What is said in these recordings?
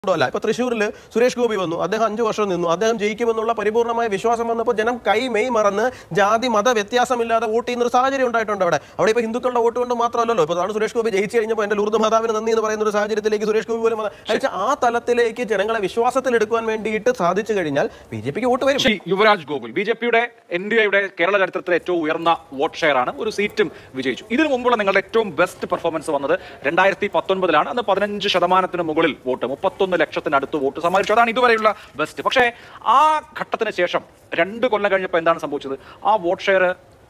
അല്ല ഇപ്പൊ തൃശ്ശൂരിൽ സുരേഷ് ഗോപി വന്നു അദ്ദേഹം അഞ്ചു വർഷം നിന്നു അദ്ദേഹം ജയിക്കുമെന്നുള്ള പരിപൂർണമായ വിശ്വാസം വന്നപ്പോൾ ജനം കൈ മെയ് മറന്ന് ജാതി മത വ്യത്യാസമില്ലാതെ വോട്ട് ചെയ്യുന്ന ഒരു സാഹചര്യം ഉണ്ടായിട്ടുണ്ട് അവിടെ അവിടെ ഇപ്പൊ ഹിന്ദുക്കളുടെ വോട്ട് കൊണ്ട് മാത്രമല്ലല്ലോ ഇപ്പൊ അതാണ് സുരേഷ് ഗോപി ജയിച്ചു കഴിഞ്ഞപ്പോൾ എന്റെ ലൂർദ് മാതാവിന് നന്ദി എന്ന് പറയുന്ന ഒരു സാഹചര്യത്തിലേക്ക് സുരേഷ് ഗോപി പോലും വന്നത്. അയച്ച ആ തലത്തിലേക്ക് ജനങ്ങളെ വിശ്വാസത്തിലെടുക്കുവാൻ വേണ്ടിയിട്ട് സാധിച്ചു കഴിഞ്ഞാൽ ബി ജെ പിക്ക് വോട്ട് വരും ശ്രീ യുവരാജ് ഗോകുൽ ബി ജെ പിയുടെ എൻ ഡി എയുടെ കേരള ചരിത്രത്തിലെ ഏറ്റവും ഉയർന്ന വോട്ട് ഷെയർ ആണ് ഒരു സീറ്റും വിജയിച്ചു ഇതിനു മുമ്പുള്ള നിങ്ങളുടെ ഏറ്റവും ബെസ്റ്റ് പെർഫോമൻസ് വന്നത് രണ്ടായിരത്തി പത്തൊൻപതിലാണ് അന്ന് പതിനഞ്ച് ശതമാനത്തിന് മുകളിൽ വോട്ട് മുപ്പത്തൊന്ന് ലക്ഷത്തിനടുത്ത് വോട്ട് സമ്മാനിച്ചു അതാണ് ഇതുവരെയുള്ള ബെസ്റ്റ് പക്ഷേ ആ ഘട്ടത്തിന് ശേഷം രണ്ട് കൊല്ലം കഴിഞ്ഞപ്പോൾ എന്താണ് സംഭവിച്ചത് ആ വോട്ട് ഷെയർ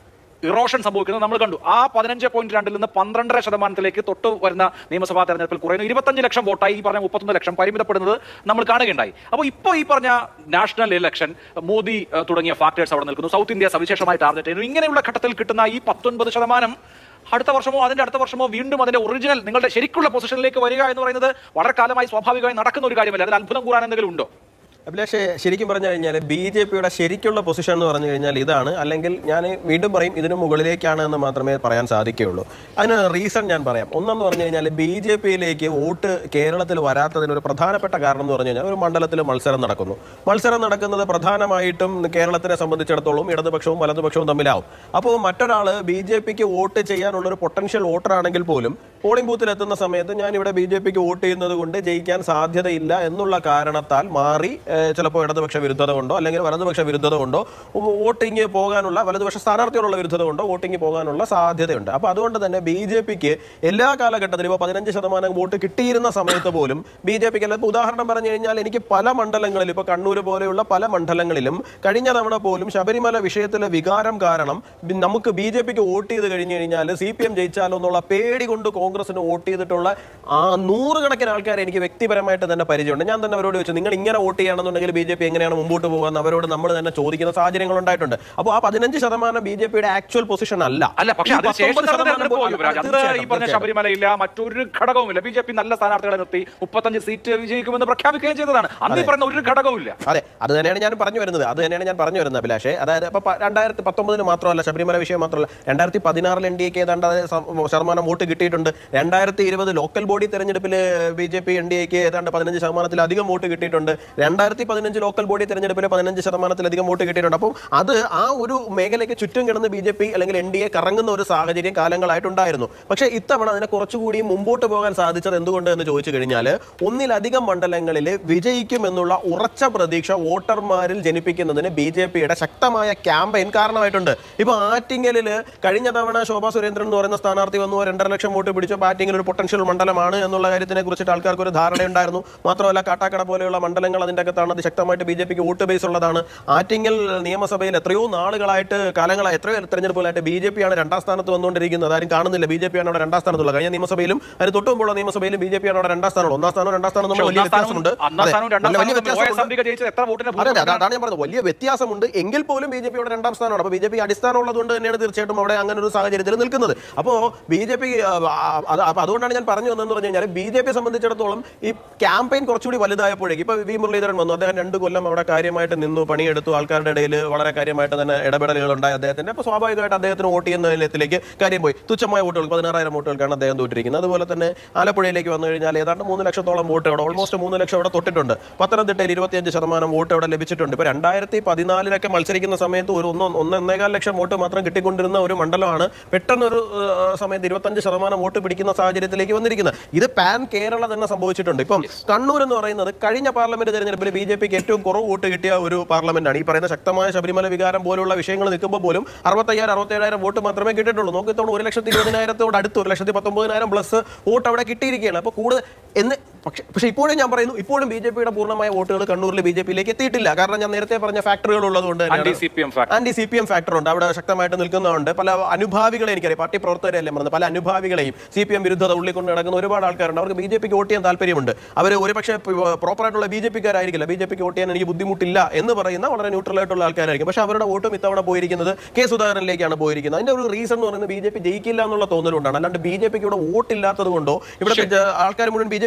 ഇറോഷൻ സംഭവിക്കുന്നത് നമ്മൾ കണ്ടു ആ പതിനഞ്ച് പോയിന്റ് രണ്ടിൽ നിന്ന് പന്ത്രണ്ടര ശതമാനത്തിലേക്ക് തൊട്ട് വരുന്ന നിയമസഭാ തെരഞ്ഞെടുപ്പിൽ കുറയുന്നു ഇരുപത്തഞ്ച് ലക്ഷം വോട്ടായി ഈ പറഞ്ഞ മുപ്പത്തൊന്ന് ലക്ഷം പരിമിതപ്പെടുന്നത് നമ്മൾ കാണുകയുണ്ടായി അപ്പോൾ ഇപ്പോൾ ഈ പറഞ്ഞ നാഷണൽ ഇലക്ഷൻ മോദി ഏഹ്, തുടങ്ങിയ ഫാക്ടേഴ്സ് അവിടെ നിൽക്കുന്നു സൗത്ത് ഇന്ത്യ സവിശേഷമായി ടാർഗറ്റ് ചെയ്യുന്നു ഇങ്ങനെയുള്ള ഘട്ടത്തിൽ കിട്ടുന്ന ഈ പത്തൊൻപത് ശതമാനം അടുത്ത വർഷമോ അതിന്റെ അടുത്ത വർഷമോ വീണ്ടും അതിന്റെ ഒറിജിനൽ നിങ്ങളുടെ ശരിക്കുള്ള പൊസിഷനിലേക്ക് വരിക എന്ന് പറയുന്നത് വളരെ കാലമായി സ്വാഭാവികമായി നടക്കുന്ന ഒരു കാര്യമല്ല അതിൽ അത്ഭുതം കൂടാൻ എന്തെങ്കിലും ഉണ്ടോ അഭിലാഷ് ശരിക്കും പറഞ്ഞു കഴിഞ്ഞാൽ ബി ജെ പിയുടെ ശരിക്കുള്ള പൊസിഷൻ എന്ന് പറഞ്ഞു കഴിഞ്ഞാൽ ഇതാണ് അല്ലെങ്കിൽ ഞാൻ വീണ്ടും പറയും ഇതിന് മുകളിലേക്കാണ് എന്ന് മാത്രമേ പറയാൻ സാധിക്കുകയുള്ളൂ അതിന് റീസൺ ഞാൻ പറയാം ഒന്നെന്ന് പറഞ്ഞു കഴിഞ്ഞാൽ ബി ജെ പിയിലേക്ക് വോട്ട് കേരളത്തിൽ വരാത്തതിന് ഒരു പ്രധാനപ്പെട്ട കാരണം എന്ന് പറഞ്ഞു കഴിഞ്ഞാൽ ഒരു മണ്ഡലത്തിൽ മത്സരം നടക്കുന്നു മത്സരം നടക്കുന്നത് പ്രധാനമായിട്ടും കേരളത്തിനെ സംബന്ധിച്ചിടത്തോളം ഇടതുപക്ഷവും വലതുപക്ഷവും തമ്മിലാവും അപ്പോൾ മറ്റൊരാൾ ബി ജെ പിക്ക് വോട്ട് ചെയ്യാനുള്ള ഒരു പൊട്ടൻഷ്യൽ വോട്ടർ ആണെങ്കിൽ പോലും പോളിംഗ് ബൂത്തിൽ എത്തുന്ന സമയത്ത് ഞാൻ ഇവിടെ ബി ജെ പിക്ക് വോട്ട് ചെയ്യുന്നത് കൊണ്ട് ജയിക്കാൻ സാധ്യതയില്ല എന്നുള്ള കാരണത്താൽ മാറി ഏഹ്, ചിലപ്പോൾ ഇടതുപക്ഷ വിരുദ്ധത കൊണ്ടോ അല്ലെങ്കിൽ വലതുപക്ഷ വിരുദ്ധത കൊണ്ടോ ഉം, വോട്ടിംഗ് പോകാനുള്ള വലതുപക്ഷ സ്ഥാനാർത്ഥിയോടുള്ള വിരുദ്ധത കൊണ്ടോ വോട്ടിംഗ് പോകാനുള്ള സാധ്യതയുണ്ട് അപ്പോൾ അതുകൊണ്ട് തന്നെ ബി ജെ പിക്ക് എല്ലാ കാലഘട്ടത്തിലും ഇപ്പോൾ പതിനഞ്ച് ശതമാനം വോട്ട് കിട്ടിയിരുന്ന സമയത്ത് പോലും ബി ജെ പിക്ക് ഇപ്പോൾ ഉദാഹരണം പറഞ്ഞു കഴിഞ്ഞാൽ എനിക്ക് പല മണ്ഡലങ്ങളിൽ ഇപ്പോൾ കണ്ണൂർ പോലെയുള്ള പല മണ്ഡലങ്ങളിലും കഴിഞ്ഞ തവണ പോലും ശബരിമല വിഷയത്തിലെ വികാരം കാരണം ബി- നമുക്ക് ബി ജെ പിക്ക് വോട്ട് ചെയ്ത് കഴിഞ്ഞു കഴിഞ്ഞാൽ സി പി എം ജയിച്ചാലോ എന്നുള്ള പേടി കൊണ്ട് കോൺഗ്രസിന് വോട്ട് ചെയ്തിട്ടുള്ള ആ നൂറുകണക്കിന് ആൾക്കാരെ എനിക്ക് വ്യക്തിപരമായിട്ട് തന്നെ പരിചയമുണ്ട് ഞാൻ തന്നെ അവരോട് ചോദിച്ചു നിങ്ങൾ ഇങ്ങനെ വോട്ട് ചെയ്യണമെന്നുണ്ടെങ്കിൽ ബി ജെ പി എങ്ങനെയാണ് മുമ്പോട്ട് പോകാൻ അവരോട് നമ്മൾ തന്നെ ചോദിക്കുന്ന സാഹചര്യങ്ങൾ ഉണ്ടായിട്ടുണ്ട് അപ്പോൾ ആ പതിനഞ്ച് ശതമാനം ബി ജെ പിയുടെ ആക്ച്വൽ പൊസിഷൻ അല്ല അല്ല പക്ഷേ ഈ അതിന് ശേഷം 19 നടന്ന ശതമാനം തെരഞ്ഞെടുപ്പ് പോലും- യുവരാജ്. അന്ന് തീർച്ചയായിട്ടും, ഈ പറഞ്ഞ തീർച്ചയായിട്ടും. ശബരിമലയില്ല മറ്റൊരു ഘടകവുമില്ല ബി ജെ പി നല്ല സ്ഥാനാർത്ഥികളെ നിർത്തി മുപ്പത്തഞ്ച് സീറ്റ് വിജയിക്കുമെന്ന് പ്രഖ്യാപിക്കുകയും ചെയ്തതാണ് അന്ന് ഈ പറഞ്ഞ ഒരു ഘടകവുമില്ല അതെ അത് തന്നെയാണ് ഞാൻ പറഞ്ഞു വരുന്നത് അത് തന്നെയാണ് ഞാൻ പറഞ്ഞു വരുന്നത് അഭിലാഷേ അതായത് ഇപ്പൊ പ- രണ്ടായിരത്തി പത്തൊമ്പതിന് മാത്രമല്ല ശബരിമല വിഷയം മാത്രമല്ല രണ്ടായിരത്തി പതിനാറിൽ എൻ ഡി എക്ക് ഏതാണ്ട് അതേ ശ- ശതമാനം വോട്ട് കിട്ടിയിട്ടുണ്ട് രണ്ടായിരത്തി ഇരുപത് ലോക്കൽ ബോഡി തെരഞ്ഞെടുപ്പിൽ B J P N D എക്ക് ഏതാണ്ട് പതിനഞ്ച് ശതമാനത്തിലധികം വോട്ട് കിട്ടിയിട്ടുണ്ട് രണ്ടായിരത്തി പതിനഞ്ച് ലോക്കൽ ബോഡി തെരഞ്ഞെടുപ്പിൽ പതിനഞ്ച് ശതമാനത്തിലധികം വോട്ട് കിട്ടിയിട്ടുണ്ട് അപ്പോൾ അത് ആ ഒരു മേഖലയ്ക്ക് ചുറ്റും കിടന്ന് ബി ജെ പി അല്ലെങ്കിൽ എൻ ഡി എ കറങ്ങുന്ന ഒരു സാഹചര്യം കാലങ്ങളായിട്ടുണ്ടായിരുന്നു പക്ഷേ ഇത്തവണ അതിനെ കുറച്ചുകൂടി മുമ്പോട്ട് പോകാൻ സാധിച്ചത് എന്തുകൊണ്ട് എന്ന് ചോദിച്ചു കഴിഞ്ഞാൽ ഒന്നിലധികം മണ്ഡലങ്ങളിൽ വിജയിക്കും എന്നുള്ള ഉറച്ച പ്രതീക്ഷ വോട്ടർമാരിൽ ജനിപ്പിക്കുന്നതിന് ബി ജെ പിയുടെ ശക്തമായ ക്യാമ്പയിൻ കാരണമായിട്ടുണ്ട് ഇപ്പൊ ആറ്റിങ്ങലിൽ കഴിഞ്ഞ തവണ ശോഭാ സുരേന്ദ്രൻ എന്ന് പറയുന്ന സ്ഥാനാർത്ഥി വന്നു രണ്ടര ലക്ഷം വോട്ട് പിടിച്ചപ്പോൾ ആറ്റിങ്ങൽ ഒരു പൊട്ടൻഷ്യൽ മണ്ഡലമാണ് എന്നുള്ള കാര്യത്തിനെ കുറിച്ചിട്ട് ആൾക്കാർക്ക് ഒരു ധാരണയുണ്ടായിരുന്നു മാത്രമല്ല കാട്ടാക്കട പോലെയുള്ള മണ്ഡലങ്ങൾ അതിൻ്റെ അകത്താണ് അത് ശക്തമായിട്ട് ബി ജെ പിക്ക് വോട്ട് ബേസ് ഉള്ളതാണ് ആറ്റിങ്ങൽ നിയമസഭയിൽ എത്രയോ നാളുകളായിട്ട് കാലങ്ങളായി എത്രയോ തെരഞ്ഞെടുപ്പുകളായിട്ട് ബി ജെ പി ആണ് രണ്ടാം സ്ഥാനത്ത് വന്നുകൊണ്ടിരിക്കുന്നത് ആരും കാണുന്നില്ല ബി ജെ പി ആണ് അവിടെ രണ്ടാം സ്ഥാനത്തുള്ളത് കഴിഞ്ഞ നിയമസഭയിലും അതിന് തൊട്ട് മുമ്പുള്ള നിയമസഭയിലും ബി ജെ പി ആണ് അവിടെ രണ്ടാം സ്ഥാനമുള്ളത് ഒന്നാം സ്ഥാനം രണ്ടാം സ്ഥാനം തമ്മിൽ വലിയ വ്യത്യാസമുണ്ട് ഒന്നാം അതെ, സ്ഥാനവും രണ്ടാം നല്ല വലിയ സ്ഥാനവും തമ്മിൽ OS വ്യത്യാസമുണ്ട് അംബിക ജയിച്ചത് എത്ര വോട്ടിന് അതെ അതെ ഭൂരിപക്ഷമാണ്? അതാണ് ഞാൻ പറഞ്ഞത് വലിയ വ്യത്യാസമുണ്ട് എങ്കിൽ പോലും ബി ജെ പിയുടെ രണ്ടാം സ്ഥാനമാണ് അപ്പോൾ ബി ജെ പി അടിസ്ഥാനം ഉള്ളതുകൊണ്ട് തന്നെയാണ് തീർച്ചയായിട്ടും അവിടെ അങ്ങനെ ഒരു സാഹചര്യത്തിൽ നിൽക്കുന്നത് അപ്പോൾ ബി ജെ പി അതുകൊണ്ടാണ് ഞാൻ പറഞ്ഞു വന്നതെന്ന് പറഞ്ഞു കഴിഞ്ഞാൽ ബി ജെ പി സംബന്ധിച്ചിടത്തോളം ഈ ക്യാമ്പയിൻ കുറച്ചുകൂടി വലുതായപ്പോഴേക്ക് ഇപ്പോൾ വി മുരളീധരൻ വന്നു അദ്ദേഹം രണ്ട് കൊല്ലം അവിടെ കാര്യമായിട്ട് നിന്നു പണിയെടുത്തു ആൾക്കാരുടെ ഇടയിൽ വളരെ കാര്യമായിട്ട് തന്നെ ഇടപെടലുകൾ ഉണ്ടായി അദ്ദേഹത്തിന്റെ അപ്പോൾ സ്വാഭാവികമായിട്ട് അദ്ദേഹത്തിന് വോട്ട് ചെയ്യുന്ന നിലയത്തിലേക്ക് കാര്യം പോയി തുച്ഛമായ വോട്ടുകൾ പതിനാറായിരം വോട്ടുകൾക്കാണ് അദ്ദേഹം തോറ്റിരിക്കുന്നത് അതുപോലെ തന്നെ ആലപ്പുഴയിലേക്ക് വന്നു കഴിഞ്ഞാൽ ഏതാണ്ട് മൂന്ന് ലക്ഷത്തോളം വോട്ട് അവിടെ ഓൾമോസ്റ്റ് മൂന്ന് ലക്ഷം അവിടെ തൊട്ടിട്ടുണ്ട് പത്തനംതിട്ടയിൽ ഇരുപത്തിയഞ്ച് ശതമാനം വോട്ട് അവിടെ ലഭിച്ചിട്ടുണ്ട് ഇപ്പോൾ രണ്ടായിരത്തി പതിനാലിലൊക്കെ മത്സരിക്കുന്ന സമയത്ത് ഒരു ഒന്ന് ഒന്ന് ഒന്നേകാൽ ലക്ഷം വോട്ട് മാത്രം കിട്ടിക്കൊണ്ടിരുന്ന ഒരു മണ്ഡലമാണ് പെട്ടെന്ന് ഒരു ഏഹ്, സമയത്ത് ഇരുപത്തഞ്ച് ശതമാനം വോട്ട് പിടിക്കുന്ന സാഹചര്യത്തിലേക്ക് വന്നിരിക്കുന്നത് ഇത് പാൻ കേരള തന്നെ സംഭവിച്ചിട്ടുണ്ട് ഇപ്പം കണ്ണൂർ എന്ന് പറയുന്നത് കഴിഞ്ഞ പാർലമെന്റ് തെരഞ്ഞെടുപ്പിൽ ബി ജെ പിക്ക് ഏറ്റവും കുറവ് വോട്ട് കിട്ടിയ ഒരു പാർലമെന്റാണ് ഈ പറയുന്ന ശക്തമായ ശബരിമല വികാരം പോലുള്ള വിഷയങ്ങൾ നിൽക്കുമ്പോൾ പോലും അറുപത്തയ്യായിരം അറുപത്തേഴായിരം വോട്ട് മാത്രമേ കിട്ടിയിട്ടുള്ളൂ നോക്കിത്തോളം ഒരു ലക്ഷത്തി ഇരുപതിനായിരത്തോട് അടുത്ത് ഒരു ലക്ഷത്തി പത്തൊമ്പതിനായിരം പ്ലസ് വോട്ട് അവിടെ കിട്ടിയിരിക്കുകയാണ് അപ്പോൾ കൂടുതൽ എന്ന് പക്ഷേ പക്ഷേ ഇപ്പോഴും ഞാൻ പറയുന്നു ഇപ്പോഴും ബി ജെ പിയുടെ പൂർണ്ണമായ വോട്ടുകൾ കണ്ണൂരിൽ ബി ജെ പിയിലേക്ക് എത്തിയിട്ടില്ല കാരണം ഞാൻ നേരത്തെ പറഞ്ഞ ഫാക്ടറികൾ ഉള്ളതുകൊണ്ട് ആന്റി തന്നെയാണ് C P M factor anti C P M factor ഉണ്ട് അവിടെ ശക്തമായിട്ട് നിൽക്കുന്നതുണ്ട് പല അനുഭാവികളെ എനിക്കറിയാം പാർട്ടി പ്രവർത്തകരെല്ലാം പറഞ്ഞത് പല അനുഭാവികളെയും സി പി എം വിരുദ്ധത ഉള്ളിക്കൊണ്ട് നടക്കുന്ന ഒരുപാട് ആൾക്കാരുണ്ട് അവർക്ക് ബി ജെ പിക്ക് വോട്ട് ചെയ്യാൻ താല്പര്യമുണ്ട് അവർ ഒരുപക്ഷെ പ്രോപ്പറായിട്ടുള്ള ബി ജെ പിക്കാരായിരിക്കില്ല ബി ജെ പിക്ക് വോട്ട് ചെയ്യാൻ എനിക്ക് ബുദ്ധിമുട്ടില്ല എന്ന് പറയുന്ന വളരെ ന്യൂട്രൽ ആയിട്ടുള്ള ആൾക്കാരായിരിക്കും പക്ഷേ അവരുടെ വോട്ടും ഇത്തവണ പോയിരിക്കുന്നത് കെ സുധാകരനിലേക്കാണ് പോയിരിക്കുന്നത് അതിന്റെ ഒരു റീസൺ എന്ന് പറയുന്നത് ബി ജെ പി ജയിക്കില്ല എന്നുള്ള തോന്നലുകൊണ്ടാണ് അല്ലാണ്ട് ബി ജെ പിക്ക് ഇവിടെ വോട്ടില്ലാത്തത് കൊണ്ടോ ഇവിടെ ആൾക്കാർ മുഴുവൻ ബി ജെ പിക്ക് വിരുദ്ധരായി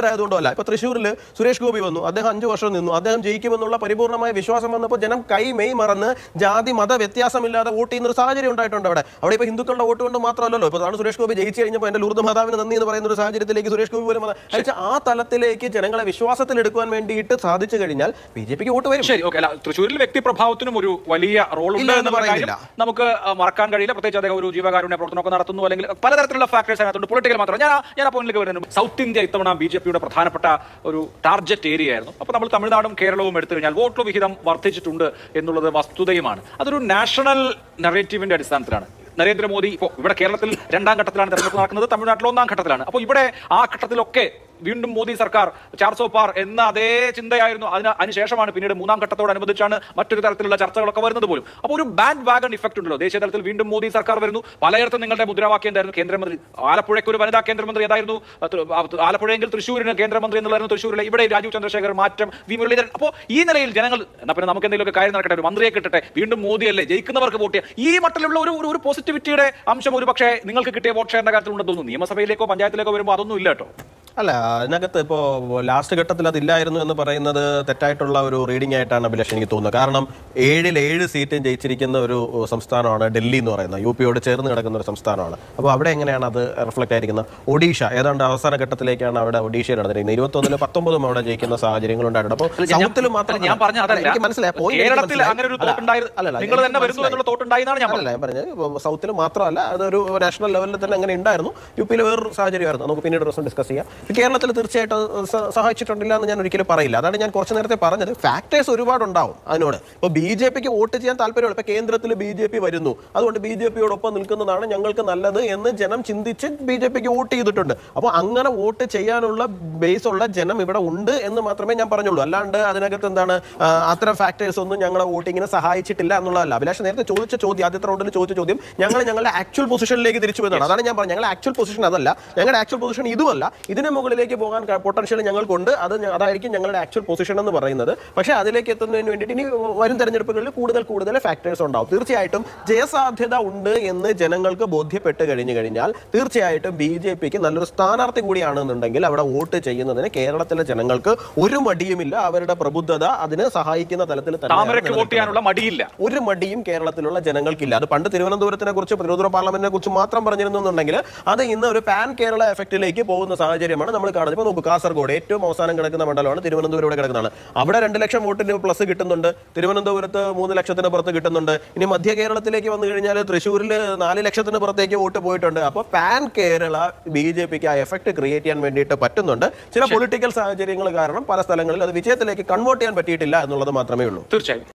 ആയതുകൊണ്ടല്ല ഇപ്പൊ തൃശ്ശൂരിൽ സുരേഷ് ഗോപി വന്നു അദ്ദേഹം അഞ്ചു വർഷം നിന്നു അദ്ദേഹം ജയിക്കുമെന്നുള്ള പരിപൂർണ്ണമായ വിശ്വാസം വന്നപ്പോൾ ജനം കൈ മെയ് മറന്ന് ജാതി മത വ്യത്യാസമില്ലാതെ വോട്ട് ചെയ്യുന്ന ഒരു സാഹചര്യം ഉണ്ടായിട്ടുണ്ട് അവിടെ അവിടെ ഇപ്പൊ ഹിന്ദുക്കളുടെ വോട്ട് കൊണ്ട് മാത്രമല്ലല്ലോ ഇപ്പൊ അതാണ് സുരേഷ് ഗോപി ജയിച്ചു കഴിഞ്ഞപ്പോൾ എന്റെ ലൂർദ് മാതാവിന് നന്ദി എന്ന് പറയുന്ന ഒരു സാഹചര്യത്തിലേക്ക് സുരേഷ് ഗോപി പോലും വന്നത്. അയച്ച ആ തലത്തിലേക്ക് ജനങ്ങളെ വിശ്വാസത്തിലെടുക്കുവാൻ വേണ്ടിയിട്ട് സാധിച്ചു കഴിഞ്ഞാൽ ബി ജെ പിക്ക് വോട്ട് വരും ശരി ഓക്കെ അല്ല തൃശ്ശൂരിൽ വ്യക്തിപ്രഭാവത്തിനും ഒരു വലിയ റോൾ ഉണ്ട് ഇല്ല എന്ന് എന്നുള്ള കാര്യം പറയുന്നില്ല. നമുക്ക് ആ, മറക്കാൻ കഴിയില്ല പ്രത്യേകിച്ച് അദ്ദേഹം ഒരു ജീവകാരുണ്യ പ്രവർത്തനമൊക്കെ നടത്തുന്നു അല്ലെങ്കിൽ പലതരത്തിലുള്ള ഫാക്ടേഴ്സ് അതിനകത്തുണ്ട് പൊളിറ്റിക്കൽ മാത്രം ഞാൻ ആ- ഞാൻ ആ പോയിന്റിലേക്ക് വരുന്നു സൗത്ത് ഇന്ത്യ ഇത്തവണ ബി ജെ പിയുടെ പ്രധാനപ്പെട്ട ഒരു ടാർഗറ്റ് ഏരിയ ആയിരുന്നു അപ്പോൾ നമ്മൾ തമിഴ്നാടും കേരളവും എടുത്തു കഴിഞ്ഞാൽ വോട്ട് വിഹിതം വർദ്ധിച്ചിട്ടുണ്ട് എന്നുള്ളത് വസ്തുതയുമാണ് അതൊരു നാഷണൽ നെറേറ്റീവിന്റെ അടിസ്ഥാനത്തിലാണ് നരേന്ദ്രമോദി ഇപ്പോൾ ഇവിടെ കേരളത്തിൽ രണ്ടാം ഘട്ടത്തിലാണ് തെരഞ്ഞെടുപ്പ് നടക്കുന്നത് തമിഴ്നാട്ടിൽ ഒന്നാം ഘട്ടത്തിലാണ് അപ്പോൾ ഇവിടെ ആ ഘട്ടത്തിലൊക്കെ വീണ്ടും മോദി സർക്കാർ ചാർസോ പാർ എന്ന അതേ ചിന്തയായിരുന്നു അതിന് അതിനുശേഷമാണ് പിന്നീട് മൂന്നാം ഘട്ടത്തോടനുബന്ധിച്ചാണ് മറ്റൊരു തരത്തിലുള്ള ചർച്ചകളൊക്കെ വരുന്നത് പോലും അപ്പോൾ ഒരു ബാൻഡ് വാഗൺ ഇഫക്റ്റ് ഉണ്ടല്ലോ ദേശീയ തലത്തിൽ വീണ്ടും മോദി സർക്കാർ വരുന്നു പലയിടത്തും നിങ്ങളുടെ മുദ്രാവാക്യം എന്തായിരുന്നു കേന്ദ്രമന്ത്രി ആലപ്പുഴയ്ക്ക് ഒരു വനിതാ കേന്ദ്രമന്ത്രി ഏതായിരുന്നു അത് ആ- ആലപ്പുഴയെങ്കിൽ തൃശ്ശൂരിന് കേന്ദ്രമന്ത്രി എന്നുള്ളതായിരുന്നു തൃശ്ശൂരിലെ ഇവിടെ രാജീവ് ചന്ദ്രശേഖർ മാറ്റം വി മുരളീധരൻ അപ്പോൾ ഈ നിലയിൽ ജനങ്ങൾ എന്നാ പിന്നെ നമുക്ക് എന്തെങ്കിലുമൊക്കെ കാര്യം നടക്കട്ടെ ഒരു മന്ത്രിയെ കിട്ടട്ടെ വീണ്ടും മോദിയല്ലേ ജയിക്കുന്നവർക്ക് വോട്ട് ചെയ്യാം ഈ മട്ടിലുള്ള ഒരു ഒരു- ഒരു പോസിറ്റിവിറ്റിയുടെ അംശം ഒരു പക്ഷേ നിങ്ങൾക്ക് കിട്ടിയ വോട്ട് ഷെയറിന്റെ കാര്യത്തിൽ ഉണ്ടെന്ന് തോന്നുന്നു നിയമസഭയിലേക്കോ പഞ്ചായത്തിലേക്കോ വരുമ്പോൾ അതൊന്നും ഇല്ല കേട്ടോ അല്ല അതിനകത്ത് ഇപ്പോൾ ലാസ്റ്റ് ഘട്ടത്തിൽ അതില്ലായിരുന്നു എന്ന് പറയുന്നത് തെറ്റായിട്ടുള്ള ഒരു റീഡിംഗ് ആയിട്ടാണ് അഭിലാഷ് എനിക്ക് തോന്നുന്നത് കാരണം ഏഴിൽ ഏഴ് സീറ്റും ജയിച്ചിരിക്കുന്ന ഒരു സംസ്ഥാനമാണ് ഡൽഹി എന്ന് പറയുന്നത് യു പിയോട് ചേർന്ന് കിടക്കുന്ന ഒരു സംസ്ഥാനമാണ് അപ്പോൾ അവിടെ എങ്ങനെയാണ് അത് റിഫ്ലക്ട് ആയിരിക്കുന്നത് ഒഡീഷ ഏതാണ്ട് അവസാന ഘട്ടത്തിലേക്കാണ് അവിടെ ഒഡീഷയിൽ നടന്നിരിക്കുന്നത് ഇരുപത്തൊന്നില് പത്തൊമ്പതും അവിടെ ജയിക്കുന്ന സാഹചര്യങ്ങൾ ഉണ്ടായിട്ടുണ്ട് അപ്പോൾ അല്ല, ഞാൻ- സൗത്തിൽ മാത്രം ഞാൻ പറഞ്ഞ അതല്ല. എനിക്ക് മനസ്സിലായി point എനിക്ക് കേരളത്തിൽ മനസ്സിലായി. അങ്ങനെ ഒരു അല്ല, തോട്ടുണ്ടായിരുന്നു അല്ലല്ല, നിങ്ങൾ എനിക്ക് തന്നെ വരുന്നു മനസ്സിലായി. എന്നുള്ള തോട്ടുണ്ടായെന്നാണ് ഞാൻ അല്ലല്ല ഞാൻ പറഞ്ഞത് സൗത്തിൽ മാത്രമല്ല അതൊരു നാഷണൽ ലെവലിൽ തന്നെ അങ്ങനെ ഉണ്ടായിരുന്നു യു പിയിൽ വേറൊരു സാഹചര്യമായിരുന്നു നമുക്ക് പിന്നീട് ഒരു ദിവസം ഡിസ്കസ് ചെയ്യാം കേരളത്തിൽ തീർച്ചയായിട്ടും അത് സ- സഹായിച്ചിട്ടുണ്ടില്ല എന്ന് ഞാൻ ഒരിക്കലും പറയില്ല അതാണ് ഞാൻ കുറച്ച് നേരത്തെ പറഞ്ഞത് ഫാക്ടേഴ്സ് ഒരുപാടുണ്ടാവും അതിനോട് ഇപ്പോൾ ബി ജെ പിക്ക് വോട്ട് ചെയ്യാൻ താല്പര്യമുള്ള ഇപ്പോൾ കേന്ദ്രത്തിൽ ബി ജെ പി വരുന്നു അതുകൊണ്ട് ബി ജെ പിയോടൊപ്പം നിൽക്കുന്നതാണ് ഞങ്ങൾക്ക് നല്ലത് എന്ന് ജനം ചിന്തിച്ച് ബി ജെ പിക്ക് വോട്ട് ചെയ്തിട്ടുണ്ട് അപ്പോൾ അങ്ങനെ വോട്ട് ചെയ്യാനുള്ള ബേസ് ഉള്ള ജനം ഇവിടെ ഉണ്ട് എന്ന് മാത്രമേ ഞാൻ പറഞ്ഞുള്ളൂ അല്ലാണ്ട് അതിനകത്ത് എന്താണ് ആ, അത്തരം ഫാക്ടേഴ്സ് ഒന്നും ഞങ്ങളെ വോട്ടിങ്ങിനെ സഹായിച്ചിട്ടില്ല എന്നുള്ളതല്ല അഭിലാഷ് നേരത്തെ ചോദിച്ച ചോദ്യം ആദ്യത്തെ റൗണ്ടിൽ ചോദിച്ച ചോദ്യം ഞങ്ങൾ ഞങ്ങളുടെ ആക്ച്വൽ പൊസിഷനിലേക്ക് തിരിച്ചു വരുന്നതാണ് അതാണ് ഞാൻ പറഞ്ഞത് ഞങ്ങളുടെ ആക്ച്വൽ പൊസിഷൻ അതല്ല ഞങ്ങളുടെ ആക്ച്വൽ പൊസിഷൻ ഇതുമല്ല ഇതിന് മുകളിലേക്ക് പോകാൻ പൊട്ടൻഷ്യൽ ഞങ്ങൾക്കുണ്ട് അത് ഞ- അതായിരിക്കും ഞങ്ങളുടെ ആക്ച്വൽ പൊസിഷൻ എന്ന് പറയുന്നത് പക്ഷേ അതിലേക്ക് എത്തുന്നതിന് വേണ്ടിയിട്ട് ഇനി വരും തെരഞ്ഞെടുപ്പുകളിൽ കൂടുതൽ കൂടുതൽ ഫാക്ടേഴ്സ് ഉണ്ടാവും തീർച്ചയായിട്ടും ജയസാധ്യത ഉണ്ട് എന്ന് ജനങ്ങൾക്ക് ബോധ്യപ്പെട്ട് കഴിഞ്ഞു കഴിഞ്ഞാൽ തീർച്ചയായിട്ടും ബി ജെ പിക്ക് നല്ലൊരു സ്ഥാനാർത്ഥി കൂടിയാണെന്നുണ്ടെങ്കിൽ അവിടെ വോട്ട് ചെയ്യുന്നതിന് കേരളത്തിലെ ജനങ്ങൾക്ക് ഒരു മടിയുമില്ല അവരുടെ പ്രബുദ്ധത അതിന് സഹായിക്കുന്ന തലത്തിൽ തന്നെയാണ് താമരയ്ക്ക് വോട്ട് നിലനിൽക്കുന്നത്. ചെയ്യാനുള്ള മടിയില്ല ഒരു മടിയും കേരളത്തിലുള്ള ജനങ്ങൾക്കില്ല അത് പണ്ട് തിരുവനന്തപുരത്തിനെ കുറിച്ച് തിരുവനന്തപുരം പാർലമെന്റിനെ കുറിച്ച് മാത്രം പറഞ്ഞിരുന്നുണ്ടെങ്കിൽ അത് ഇന്ന് ഒരു പാൻ കേരള എഫക്റ്റിലേക്ക് പോകുന്ന സാഹചര്യമാണ് നമ്മൾ കാണുന്നത് ഇപ്പോൾ നോക്കൂ കാസർഗോഡ് ഏറ്റവും അവസാനം കിടക്കുന്ന മണ്ഡലമാണ് തിരുവനന്തപുരം ഇവിടെ കിടക്കുന്നതാണ് അവിടെ രണ്ട് ലക്ഷം വോട്ടിന് പ്ലസ് കിട്ടുന്നുണ്ട് തിരുവനന്തപുരത്ത് മൂന്ന് ലക്ഷത്തിന് പുറത്ത് കിട്ടുന്നുണ്ട് ഇനി മധ്യ കേരളത്തിലേക്ക് വന്നു കഴിഞ്ഞാൽ തൃശ്ശൂരിൽ നാല് ലക്ഷത്തിന് പുറത്തേക്ക് വോട്ട് പോയിട്ടുണ്ട് അപ്പോൾ പാൻ കേരള ബി ജെ പിക്ക് ആ എഫക്ട് ക്രിയേറ്റ് ചെയ്യാൻ വേണ്ടിയിട്ട് പറ്റുന്നുണ്ട് ചില പൊളിറ്റിക്കൽ സാഹചര്യങ്ങൾ കാരണം പല സ്ഥലങ്ങളിൽ അത് വിജയത്തിലേക്ക് കൺവേർട്ട് ചെയ്യാൻ പറ്റിയിട്ടില്ല എന്നുള്ളത് മാത്രമേ ഉള്ളൂ തീർച്ചയായും